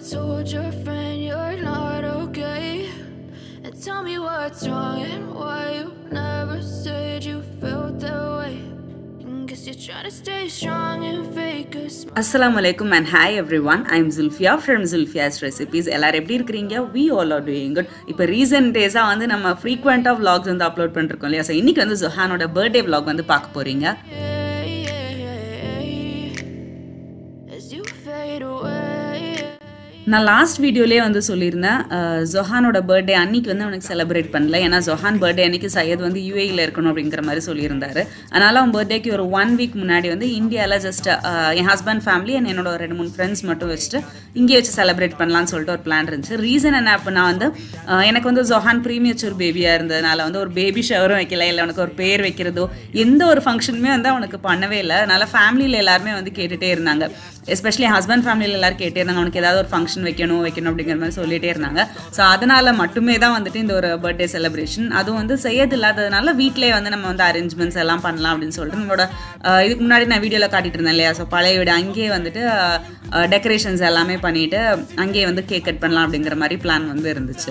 told your friend you're not okay? And tell me what's wrong and why you never said you felt that way. And guess you're trying to stay strong and fake a smile. அஸ்ஸலாமு அலைக்கும் and hi everyone I'm Julfiya from Julfiya's recipes எல்லாரும் எப்படி இருக்கிறீங்க we all are doing good இப்போ recent டேஸாக வந்து நம்ம ஃப்ரீக்வெண்ட்டாக vlogs வந்து அப்லோட் பண்ணிருக்கோம் இல்லையா ஸோ இன்னைக்கு வந்து ஜொஹானோட பர்த்டே vlog வந்து பார்க்க போறீங்க Yeah, yeah, yeah. As you fade away. நான் லாஸ்ட் வீடியோலேயே வந்து சொல்லியிருந்தேன் அஹ், ஜொஹானோட பர்த்டே அன்னைக்கு வந்து அவனுக்கு செலிப்ரேட் பண்ணல ஏன்னா ஜொஹான் பர்த்டே அன்னைக்கு சையத் வந்து யூஏயில் இருக்கணும் அப்படிங்கிற மாதிரி சொல்லியிருந்தாரு அதனால அவன் பர்த்டேக்கு ஒரு ஒன் வீக் முன்னாடி வந்து இந்தியாவில் ஜஸ்ட் என் ஹஸ்பண்ட் ஃபேமிலி அண்ட் என்னோட ஒரு ரெண்டு மூணு ஃப்ரெண்ட்ஸ் மட்டும் வச்சுட்டு இங்கே வச்சு செலிப்ரேட் பண்ணலாம்னு சொல்லிட்டு ஒரு பிளான் இருந்துச்சு ரீசன் என்ன அப்படின்னா வந்து அஹ், எனக்கு வந்து ஜொஹான் ப்ரீமியச்சூர் பேபியாக இருந்ததுனால வந்து ஒரு பேபி ஷவரும் வைக்கல இல்லை அவனுக்கு ஒரு பேர் வைக்கிறதோ எந்த ஒரு ஃபங்க்ஷனுமே வந்து அவனுக்கு பண்ணவே இல்லை அதனால ஃபேமிலியில் எல்லாருமே வந்து கேட்டுகிட்டே இருந்தாங்க எஸ்பெஷலி ஹஸ்பண்ட் ஃபேமிலியில் எல்லாரும் கேட்டே இருந்தாங்க அவனுக்கு ஏதாவது ஒரு ஃபங்க்ஷன் வைக்கணும் வைக்கணும் அப்படிங்கிற மாதிரி சொல்லிட்டே இருந்தாங்க ஸோ அதனால மட்டுமே தான் வந்துட்டு இந்த ஒரு பர்த்டே செலிப்ரேஷன் அதுவும் வந்து செய்யது இல்லாததுனால வீட்டிலே வந்து நம்ம வந்து அரேஞ்ச்மெண்ட்ஸ் எல்லாம் பண்ணலாம் அப்படின்னு சொல்லிட்டு நம்மளோட அஹ், இதுக்கு முன்னாடி நான் வீடியோவில் காட்டிட்டு இருந்தேன் இல்லையா ஸோ பழைய வீடு அங்கேயே வந்துட்டு டெக்கரேஷன்ஸ் எல்லாமே பண்ணிட்டு அங்கேயே வந்து கேக் கட் பண்ணலாம் அப்படிங்கிற மாதிரி பிளான் வந்து இருந்துச்சு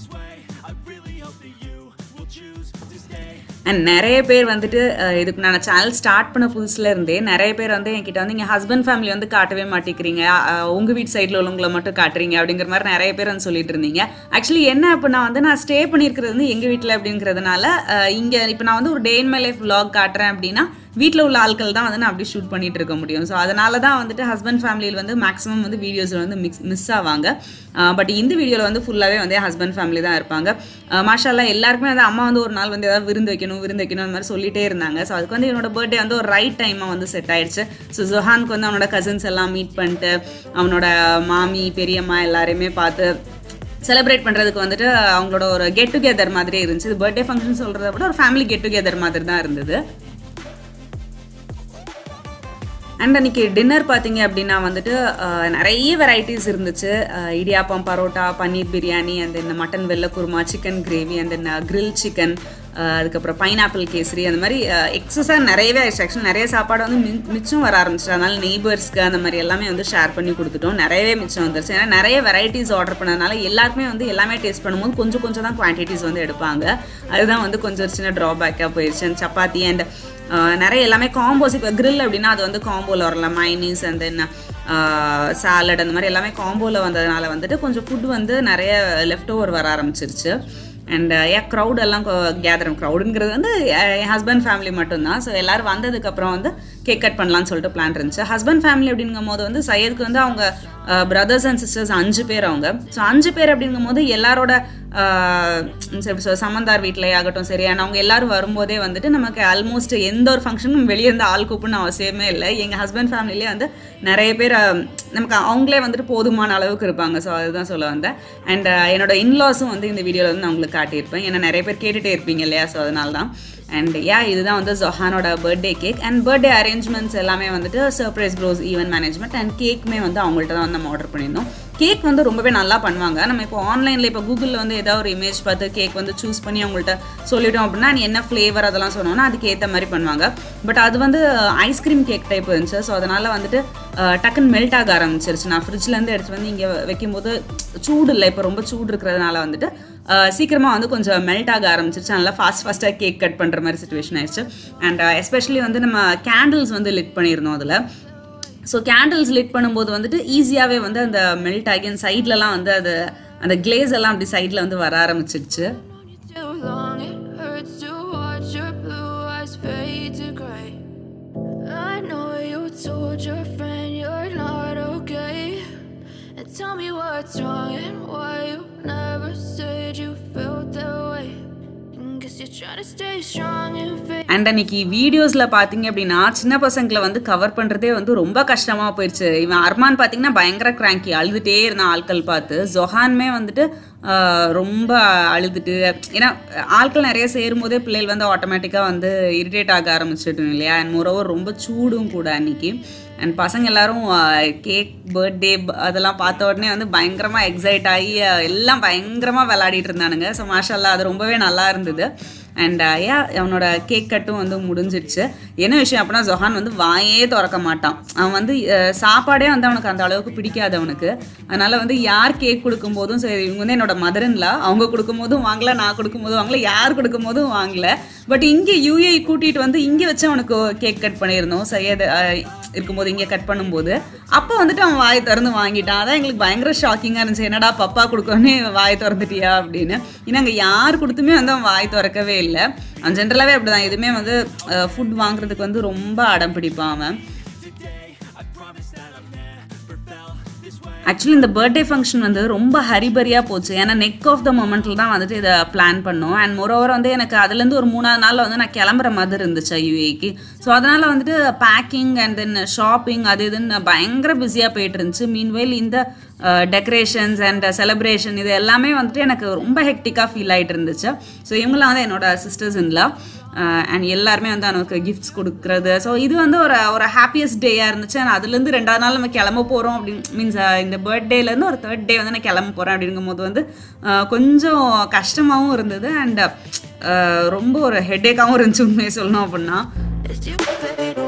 அண்ட் நிறைய பேர் வந்துட்டு அஹ், இதுக்கு நான் சேனல் ஸ்டார்ட் பண்ண புதுசுல இருந்தே நிறைய பேர் வந்து என்கிட்ட வந்து எங்கள் ஹஸ்பண்ட் ஃபேமிலி வந்து காட்டவே மாட்டேங்கிறீங்க அஹ், உங்க வீட்டு சைடில் உள்ளவங்களை மட்டும் காட்டுறீங்க அப்படிங்கிற மாதிரி நிறைய பேர் வந்து சொல்லிட்டு இருந்தீங்க ஆக்சுவலி என்ன அப்படின்னா வந்து நான் ஸ்டே பண்ணியிருக்கிறது வந்து எங்கள் வீட்டில் அப்படிங்கிறதுனால அஹ், இங்க இப்போ நான் வந்து ஒரு day in my life vlog காட்டுறேன் அப்படின்னா வீட்டில் உள்ள ஆட்கள் தான் வந்து நான் அப்படி ஷூட் பண்ணிட்டு இருக்க முடியும் ஸோ அதனால தான் வந்துட்டு ஹஸ்பண்ட் ஃபேமிலியில் வந்து மேக்ஸிமம் வந்து வீடியோஸில் வந்து மிக்ஸ் மிஸ் ஆவாங்க பட் இந்த வீடியோவில் வந்து ஃபுல்லாகவே வந்து ஹஸ்பண்ட் ஃபேமிலி தான் இருப்பாங்க மாஷால்லா எல்லாருக்குமே வந்து அம்மா வந்து ஒரு நாள் வந்து ஏதாவது விருந்து வைக்கணும் விருந்து வைக்கணும் அந்த மாதிரி சொல்லிட்டே இருந்தாங்க ஸோ அதுக்கு வந்து என்னோட பர்த்டே வந்து ஒரு ரைட் டைமாக வந்து செட் ஆயிடுச்சு ஸோ ஜொஹானுக்கு வந்து அவனோட கசின்ஸ் எல்லாம் மீட் பண்ணிட்டு அவனோட மாமி பெரியம்மா எல்லாரையுமே பார்த்து செலிப்ரேட் பண்ணுறதுக்கு வந்துட்டு அவங்களோட ஒரு கெட் டுகெதர் மாதிரி இருந்துச்சு இது பர்த்டே ஃபங்க்ஷன் சொல்கிறத விட ஒரு ஃபேமிலி கெட் டுகெதர் மாதிரி தான் இருந்தது அண்ட் அன்னைக்கு டின்னர் பார்த்தீங்க அப்படின்னா வந்துட்டு அஹ், நிறைய வெரைட்டிஸ் இருந்துச்சு அஹ், இடியாப்பம் பரோட்டா பன்னீர் பிரியாணி அந்த இந்த மட்டன் வெள்ளை குருமா சிக்கன் கிரேவி அந்த கிரில் சிக்கன் அதுக்கப்புறம் பைனாப்பிள் கேசரி அந்த மாதிரி எக்ஸஸாக நிறையவே ஆயிடுச்சு ஆக்சுவலி நிறைய சாப்பாடு வந்து மி- மிச்சம் வர ஆரம்பிச்சிட்டு அதனால நெய்பர்ஸ்க்கு அந்த மாதிரி எல்லாமே வந்து ஷேர் பண்ணி கொடுத்துட்டோம் நிறையவே மிச்சம் வந்துருச்சு ஏன்னா நிறைய வெரைட்டிஸ் ஆர்டர் பண்ணதுனால எல்லாருக்குமே வந்து எல்லாமே டேஸ்ட் பண்ணும்போது கொஞ்சம் கொஞ்சம் தான் குவான்டிட்டிஸ் வந்து எடுப்பாங்க அதுதான் வந்து கொஞ்சம் ஒரு சின்ன ட்ராபேக்காக போயிடுச்சு And சப்பாத்தி அண்ட் நிறைய எல்லாமே காம்போஸ் இப்போ grill அப்படின்னா அது வந்து காம்போவில் வரலாம் மைனீஸ் அண்ட் தென் சாலட் அந்த மாதிரி எல்லாமே காம்போவில் வந்ததுனால வந்துட்டு கொஞ்சம் ஃபுட் வந்து நிறைய லெஃப்ட் ஓவர் வர ஆரம்பிச்சிருச்சு அண்ட் ஏன் க்ரௌட் எல்லாம் கேதர் க்ரௌடுங்கிறது வந்து அஹ், என் ஹஸ்பண்ட் ஃபேமிலி மட்டும்தான் ஸோ எல்லோரும் வந்ததுக்கப்புறம் வந்து கேக் கட் பண்ணலாம்னு சொல்லிட்டு பிளான் இருந்துச்சு ஹஸ்பண்ட் ஃபேமிலி அப்படிங்கும் போது வந்து சையதுக்கு வந்து அவங்க பிரதர்ஸ் அண்ட் சிஸ்டர்ஸ் அஞ்சு பேர் அவங்க ஸோ அஞ்சு பேர் அப்படிங்கும் போது எல்லாரோட ஆஹ், எப்படி சொல்ல சமந்தார் வீட்டிலே ஆகட்டும் சரி and அவங்க எல்லாரும் வரும்போதே வந்துட்டு நமக்கு ஆல்மோஸ்ட் எந்த ஒரு ஃபங்க்ஷனும் வெளியே இருந்து ஆள் கூப்பிடணும் அவசியமே இல்லை எங்கள் ஹஸ்பண்ட் ஃபேமிலிலே வந்து நிறைய பேர் ஆஹ், நமக்கு அவங்களே வந்துட்டு போதுமான அளவுக்கு இருப்பாங்க ஸோ அதுதான் சொல்ல வந்தேன் அண்ட் என்னோட இன்லாஸும் வந்து இந்த வீடியோவில் வந்து நான் உங்களுக்கு காட்டியிருப்பேன் ஏன்னா நிறைய பேர் கேட்டுகிட்டே இருப்பீங்க இல்லையா ஸோ அதனால தான் அண்ட் யா இதுதான் வந்து ஜொஹானோட birthday cake and birthday arrangements எல்லாமே வந்துட்டு surprise bros event management and கேக்குமே வந்து அவங்கள்ட்ட தான் வந்து நம்ம ஆர்டர் பண்ணியிருந்தோம் கேக் வந்து ரொம்பவே நல்லா பண்ணுவாங்க நம்ம இப்போ ஆன்லைனில் இப்போ கூகுளில் வந்து ஏதாவது ஒரு இமேஜ் பார்த்து கேக் வந்து சூஸ் பண்ணி அவங்கள்ட்ட சொல்லிட்டோம் அப்படின்னா நீ என்ன ஃப்ளேவர் அதெல்லாம் சொன்னோன்னா அதுக்கு ஏற்ற மாதிரி பண்ணுவாங்க பட் அது வந்து ஐஸ்கிரீம் கேக் டைப் இருந்துச்சு ஸோ அதனால் வந்துட்டு அஹ், டக்குன்னு மெல்ட் ஆக ஆரம்பிச்சிருச்சு நான் ஃப்ரிட்ஜ்லேருந்து எடுத்து வந்து இங்கே வைக்கும்போது சூடு இல்லை இப்போ ரொம்ப சூடு இருக்கிறதுனால வந்துட்டு அஹ், சீக்கிரமா வந்து கொஞ்சம் மெல்ட் ஆக ஆரம்பிச்சிருச்சு நல்லா ஃபாஸ்ட் ஃபாஸ்ட்டாக கேக் கட் பண்ணுற மாதிரி சுச்சுவேஷன் ஆயிடுச்சு அண்ட் எஸ்பெஷலி வந்து நம்ம கேண்டில்ஸ் வந்து லிட் பண்ணியிருந்தோம் அதில் ஸோ கேண்டில்ஸ் லிட் பண்ணும்போது வந்துட்டு ஈஸியாகவே வந்து அந்த மெல்ட் ஆகி அந்த சைட்லலாம் வந்து அது அந்த கிளேஸ் எல்லாம் அப்படி சைடில் வந்து வர ஆரம்பிச்சிருச்சு Too long, it hurts to watch your blue eyes fade to gray. I know you told your friend you're not okay. And tell me what's wrong and why you never said you felt that way. And guess you're trying to stay strong and fake. And அன்னைக்கு வீடியோஸில் பார்த்தீங்க அப்படின்னா சின்ன பசங்களை வந்து cover பண்ணுறதே வந்து ரொம்ப கஷ்டமாக போயிடுச்சு இவன் அர்மான் பார்த்தீங்கன்னா பயங்கர கிராங்கி அழுதுகிட்டே இருந்தான் ஆட்கள் பார்த்து ஜொஹான்மே வந்துட்டு ஆஹ், ரொம்ப அழுதுட்டு ஏன்னா ஆட்கள் நிறைய சேரும் போதே பிள்ளைகள் வந்து ஆட்டோமேட்டிக்காக வந்து இரிட்டேட் ஆக ஆரம்பிச்சிட்டோம் இல்லையா அண்ட் மோரோவர் ரொம்ப சூடும் கூட அன்னைக்கு அண்ட் பசங்க எல்லாரும் கேக் பர்த்டே அதெல்லாம் பார்த்த உடனே வந்து பயங்கரமாக எக்ஸைட் ஆகி அஹ், எல்லாம் பயங்கரமாக விளையாடிட்டு இருந்தானுங்க ஸோ மாஷால்லா அது ரொம்பவே நல்லா இருந்தது அண்ட் ஏன் அவனோட கேக் கட்டும் வந்து முடிஞ்சிடுச்சு என்ன விஷயம் அப்படின்னா ஜொஹான் வந்து வாயே திறக்க மாட்டான் அவன் வந்து அஹ், சாப்பாடே வந்து அவனுக்கு அந்த அளவுக்கு பிடிக்காது அவனுக்கு அதனால வந்து யார் கேக் கொடுக்கும் போதும் சரி இவங்க வந்து என்னோட மதர்ன்ல அவங்க கொடுக்கும் போதும் வாங்கல நான் கொடுக்கும் போதும் வாங்கல யார் கொடுக்கும் போதும் வாங்கல பட் இங்கே யூஏ கூட்டிட்டு வந்து இங்கே வச்சு அவனுக்கு கேக் கட் பண்ணியிருந்தோம் சையது அஹ், இருக்கும்போது இங்கே கட் பண்ணும்போது அப்போ வந்துட்டு அவன் வாய் திறந்து வாங்கிட்டான் அதான் எங்களுக்கு பயங்கர ஷாக்கிங்காக இருந்துச்சு என்னடா பப்பா கொடுக்கணுன்னே வாய் திறந்துட்டியா அப்படின்னு ஏன்னா அங்கே யார் கொடுத்துமே வந்து அவன் வாய் திறக்கவே இல்லை அவன் ஜென்ரலாகவே அப்படிதான் எதுவுமே வந்து ஃபுட் வாங்குறதுக்கு வந்து ரொம்ப அடம் பிடிப்பான் அவன் ஆக்சுவலி இந்த பர்த்டே ஃபங்க்ஷன் வந்து ரொம்ப ஹரிபரியாக போச்சு ஏன்னா நெக் ஆஃப் த மொமெண்ட்டில் தான் வந்துட்டு இதை பிளான் பண்ணோம் அண்ட் மோரோவர் வந்து எனக்கு அதுலேருந்து ஒரு மூணாவது நாளில் வந்து நான் கிளம்புற மாதிரி இருந்துச்சு யூஏக்கு ஸோ அதனால் வந்துட்டு பேக்கிங் அண்ட் தென் ஷாப்பிங் அது இதுன்னு பயங்கர பிஸியாக போயிட்டு இருந்துச்சு மீன்வைல் இந்த டெக்கரேஷன்ஸ் அண்ட் செலிப்ரேஷன் இது எல்லாமே வந்துட்டு எனக்கு ரொம்ப ஹெக்டிக்காக ஃபீல் ஆகிட்டு இருந்துச்சு ஸோ இவங்களாம் வந்து என்னோட சிஸ்டர்ஸ் இன்லாம் அண்ட் எல்லாருமே வந்து அவனுக்கு கிஃப்ட்ஸ் கொடுக்குறது ஸோ இது வந்து ஒரு ஒரு ஹாப்பியஸ்ட் டேயாக இருந்துச்சு அண்ட் அதுலேருந்து ரெண்டாவது நாள் நம்ம கிளம்ப போகிறோம் அப்படின்னு மீன்ஸ் இந்த பர்த்டேலேருந்து ஒரு தேர்ட் டே வந்து நான் கிளம்ப போகிறேன் அப்படிங்கும்போது வந்து அஹ், கொஞ்சம் கஷ்டமாகவும் இருந்தது அண்ட் ரொம்ப ஒரு ஹெட்டேக்காகவும் இருந்துச்சு உண்மையை சொல்லணும் அப்படின்னா It's you, baby.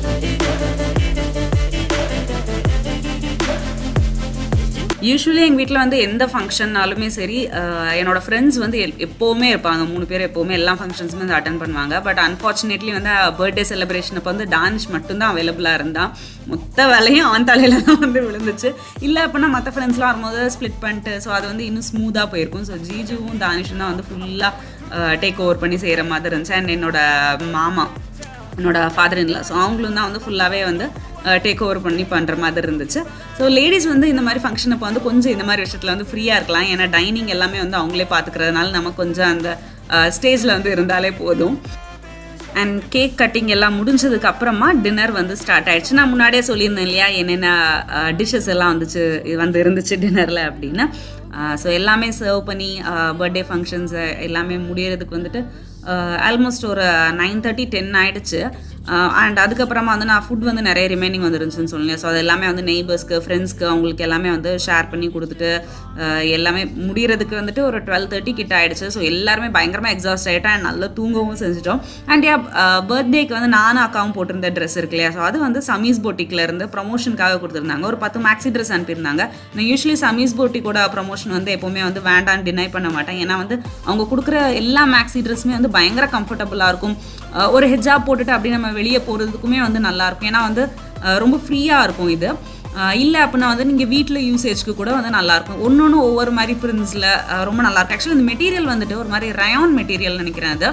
யூஸ்வலி எங்கள் வீட்டில் வந்து எந்த ஃபங்க்ஷன்னாலுமே சரி அஹ், என்னோட ஃப்ரெண்ட்ஸ் வந்து எல்- எப்போவுமே இருப்பாங்க மூணு பேர் எப்போவுமே எல்லா ஃபங்க்ஷன்ஸுமே வந்து அட்டன் பண்ணுவாங்க பட் அன்ஃபார்ச்சுனேட்லி வந்து பர்த்டே செலிப்ரேஷன் அப்போ வந்து டானிஷ் மட்டும்தான் அவைலபிளாக இருந்தான் மொத்த வேலையும் அவன் தலையில தான் வந்து விழுந்துச்சு இல்லை அப்படின்னா மற்ற ஃப்ரெண்ட்ஸ்லாம் வரும்போது ஸ்ப்ளிட் பண்ணிட்டு ஸோ அது வந்து இன்னும் ஸ்மூத்தாக போயிருக்கும் ஸோ ஜீஜுவும் தானிஷும் தான் வந்து ஃபுல்லாக டேக் ஓவர் பண்ணி செய்கிற மாதிரி இருந்துச்சு அண்ட் என்னோட மாமா என்னோட ஃபாதர் இன்லா ஸோ அவங்களும் தான் வந்து ஃபுல்லாகவே வந்து டேக் ஓவர் பண்ணி பண்ணுற மாதிரி இருந்துச்சு ஸோ லேடிஸ் வந்து இந்த மாதிரி ஃபங்க்ஷன் அப்போ வந்து கொஞ்சம் இந்த மாதிரி விஷயத்தில் வந்து ஃப்ரீயாக இருக்கலாம் ஏன்னா டைனிங் எல்லாமே வந்து அவங்களே பார்த்துக்கிறதுனால நம்ம கொஞ்சம் அந்த ஸ்டேஜில் வந்து இருந்தாலே போதும் அண்ட் கேக் கட்டிங் எல்லாம் முடிஞ்சதுக்கு அப்புறமா டின்னர் வந்து ஸ்டார்ட் ஆயிடுச்சு நான் முன்னாடியே சொல்லியிருந்தேன் இல்லையா என்னென்ன டிஷ்ஷஸ் எல்லாம் வந்துச்சு இது வந்து இருந்துச்சு டின்னரில் அப்படின்னு ஸோ எல்லாமே சர்வ் பண்ணி பர்த்டே ஃபங்க்ஷன்ஸ் எல்லாமே முடியறதுக்கு வந்துட்டு ஆல்மோஸ்ட் ஒரு நைன் தேர்ட்டி டென் ஆயிடுச்சு அண்ட் அதுக்கப்புறமா வந்து நான் ஃபுட் வந்து நிறைய ரிமைனிங் வந்துருந்துச்சுன்னு சொன்னேன் ஸோ அது எல்லாமே வந்து நெய்பர்ஸ்க்கு ஃப்ரெண்ட்ஸ்க்கு அவங்களுக்கு எல்லாமே வந்து ஷேர் பண்ணி கொடுத்துட்டு அஹ், எல்லாமே முடியறதுக்கு வந்துட்டு ஒரு டுவெல் தேர்ட்டி கிட்ட ஆயிடுச்சு ஸோ எல்லாருமே பயங்கரமாக எக்ஸாஸ்ட் ஆகிட்டோம் அண்ட் நல்லா தூங்கவும் செஞ்சுட்டோம் அண்ட் யா பர்த்டேக்கு வந்து நானும் அக்காவும் போட்டிருந்த ட்ரெஸ் இருக்கு இல்லையா ஸோ அது வந்து சமீஸ் போட்டிக்கில் இருந்து ப்ரமோஷனுக்காக கொடுத்துருந்தாங்க ஒரு பத்து மேக்ஸி ட்ரெஸ் அனுப்பியிருந்தாங்க நான் யூஸ்வலி சமீஸ் போட்டிக்கோட ப்ரமோஷன் வந்து எப்போவுமே வந்து வேண்டான்னு டினை பண்ண மாட்டேன் ஏன்னா வந்து அவங்க கொடுக்குற எல்லா மேக்ஸி ட்ரெஸ்ஸுமே வந்து பயங்கர கம்ஃபர்டபுளாக இருக்கும் அஹ் ஒரு ஹெஜாப் போட்டுட்டு அப்படி நம்ம வெளியே போகிறதுக்குமே வந்து நல்லா இருக்கும் ஏன்னா வந்து அஹ் ரொம்ப ஃப்ரீயாக இருக்கும் இது இல்லை அப்படின்னா வந்து நீங்கள் வீட்டில் யூசேஜ்க்கு கூட வந்து நல்லாயிருக்கும் ஒன்று ஒன்று ஒவ்வொரு மாதிரி பிரின்ஸில் ரொம்ப நல்லாயிருக்கும் ஆக்சுவலி இந்த மெட்டீரியல் வந்துட்டு ஒரு மாதிரி ரயான் மெட்டீரியல் நினைக்கிறேன் அது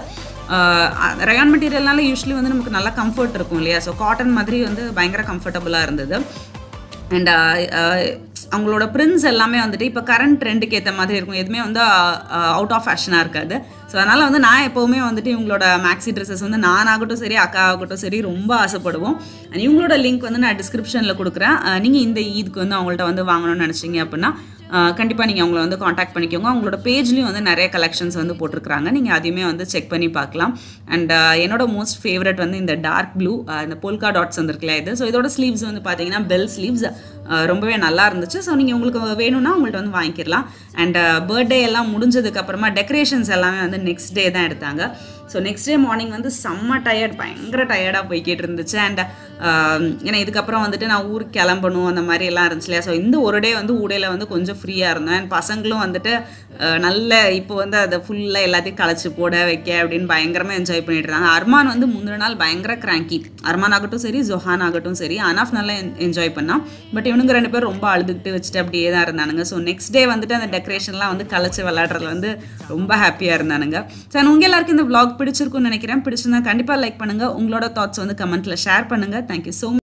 ரயான் மெட்டீரியல்னால யூஸ்வலி வந்து நமக்கு நல்லா கம்ஃபர்ட் இருக்கும் இல்லையா ஸோ காட்டன் மாதிரி வந்து பயங்கர கம்ஃபர்டபுளாக இருந்தது அண்ட் அவங்களோட பிரின்ஸ் எல்லாமே வந்துட்டு இப்போ கரண்ட் ட்ரெண்டுக்கு ஏற்ற மாதிரி இருக்கும் எதுவுமே வந்து அவுட் ஆஃப் ஃபேஷனாக இருக்காது ஸோ அதனால் வந்து நான் எப்போவுமே வந்துட்டு இவங்களோட மேக்ஸி ட்ரெஸ்ஸஸ் வந்து நான் ஆகட்டும் சரி அக்கா ஆகட்டும் சரி ரொம்ப ஆசைப்படுவோம் And இவங்களோட லிங்க் வந்து நான் டிஸ்கிரிப்ஷனில் கொடுக்குறேன் நீங்கள் இந்த ஈதுக்கு வந்து அவங்கள்ட்ட வந்து வாங்கணும்னு நினச்சிங்க அப்படின்னா கண்டிப்பாக நீங்கள் அவங்கள வந்து காண்டாக்ட் பண்ணிக்கோங்க அவங்களோட பேஜ்லேயும் வந்து நிறைய கலெக்ஷன்ஸ் வந்து போட்டிருக்கிறாங்க நீங்கள் அதையுமே வந்து செக் பண்ணி பார்க்கலாம் அண்ட் என்னோட மோஸ்ட் ஃபேவரட் வந்து இந்த டார்க் ப்ளூ இந்த போல்கா டாட்ஸ் வந்துருக்குல்ல இது ஸோ இதோட ஸ்லீவ்ஸ் வந்து பார்த்தீங்கன்னா பெல் ஸ்லீவ்ஸ் ரொம்பவே நல்லா இருந்துச்சு ஸோ நீங்கள் உங்களுக்கு வேணும்னா உங்கள்கிட்ட வந்து வாங்கிக்கலாம் அண்ட் பர்த்டே எல்லாம் முடிஞ்சதுக்கு அப்புறமா டெக்கரேஷன்ஸ் எல்லாமே வந்து நெக்ஸ்ட் டே தான் எடுத்தாங்க ஸோ நெக்ஸ்ட் டே மார்னிங் வந்து செம்ம டயர்ட் பயங்கர டயர்டாக போய்கிட்டு இருந்துச்சு அண்ட் ஏன்னா இதுக்கப்புறம் வந்துட்டு நான் ஊருக்கு கிளம்பணும் அந்த மாதிரி எல்லாம் இருந்துச்சு இல்லையா ஸோ இந்த ஒரு டே வந்து ஊடையில் வந்து கொஞ்சம் ஃப்ரீயாக இருந்தேன் அண்ட் பசங்களும் வந்துட்டு அஹ், நல்ல இப்போ வந்து அதை ஃபுல்லாக எல்லாத்தையும் களைச்சி போட வைக்க அப்படின்னு பயங்கரமாக என்ஜாய் பண்ணிட்டு இருந்தாங்க அர்மான் வந்து முந்தின நாள் பயங்கர கிராங்கி அர்மான் ஆகட்டும் சரி ஜொஹான் ஆகட்டும் சரி அனாஃப் நல்லா என்ஜாய் பண்ணான் பட் இவனுங்க ரெண்டு பேரும் ரொம்ப அழுதுகிட்டு வச்சுட்டு அப்படியே தான் இருந்தானுங்க ஸோ நெக்ஸ்ட் டே வந்துட்டு அந்த டெக்கரேஷன்லாம் வந்து கலைச்சு விளையாடுறதுல வந்து ரொம்ப ஹாப்பியாக இருந்தானுங்க ஸோ உங்கள் எல்லாருக்கும் இந்த vlog பிடிச்சிருக்கும்னு நினைக்கிறேன் பிடிச்சிருந்தா கண்டிப்பாக லைக் பண்ணுங்கள் உங்களோட தாட்ஸ் வந்து கமெண்ட்டில் ஷேர் பண்ணுங்கள் தேங்க்யூ ஸோ